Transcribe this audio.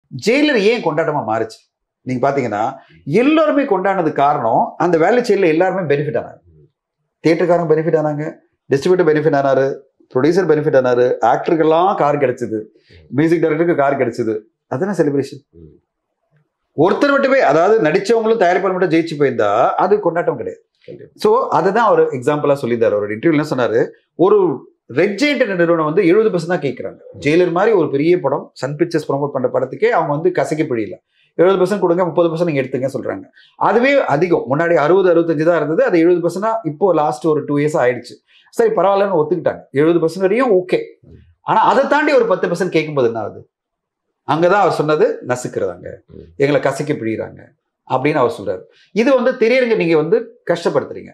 Jailer ஏன் கொண்டாட்டமா மாறுச்சு நீங்க பாத்தீங்கன்னா எல்லாருமே கொண்டாடினது காரணம் அந்த வேலை செயலில் எல்லாருமே பெனிஃபிட் ஆனாங்க தியேட்டருக்காரங்க பெனிஃபிட் ஆனாங்க டிஸ்ட்ரிபியூட்டர் பெனிஃபிட் ஆனாரு ப்ரொடியூசர் பெனிஃபிட் ஆனாரு ஆக்டருக்கெல்லாம் கார் கிடைச்சது மியூசிக் டைரக்டருக்கு கார் கிடைச்சது அதுதானே செலிப்ரேஷன் ம். ஒருத்தர் மட்டுமே அதாவது நடிச்சவங்களும் தயாரிப்பாளர் மட்டும் ஜெயிச்சு போயிருந்தா அது கொண்டாட்டம் கிடையாது கண்டிப்பா. ஸோ அதை தான் அவர் எக்ஸாம்பிளா சொல்லியிருந்தார் அவர் இன்டர்வியூ என்ன சொன்னாரு ஒரு ரெட் ஜெயிண்ட் நிறுவனம் வந்து எழுபது பர்சன்ட் தான் கேட்குறாங்க ஜெயிலர் மாதிரி ஒரு பெரிய படம் சன் பிக்சர்ஸ் ப்ரோமோட் பண்ற படத்துக்கே அவங்க வந்து கசக்கி பிடியில எழுபது பர்சன்ட் கொடுங்க முப்பது பர்சன்ட் நீங்க எடுத்துங்க சொல்றாங்க அதுவே அதிகம் முன்னாடி அறுபது அறுபத்தஞ்சு தான் இருந்தது அது எழுபது பர்சன்டா இப்போ லாஸ்ட் ஒரு டூ இயர்ஸ் ஆயிடுச்சு சரி பரவாயில்லன்னு ஒத்துக்கிட்டாங்க எழுபது பர்சன்ட் வரையும் ஓகே ஆனா அதை தாண்டி ஒரு பத்து பர்சன்ட் கேட்கும்போது என்ன ஆகுது அங்கதான் அவர் சொன்னது நசுக்கிறதாங்க ம். எங்களை கசக்கி பிடிக்கிறாங்க அப்படின்னு அவர் சொல்றாரு இது வந்து திரையரங்க நீங்க வந்து கஷ்டப்படுத்துறீங்க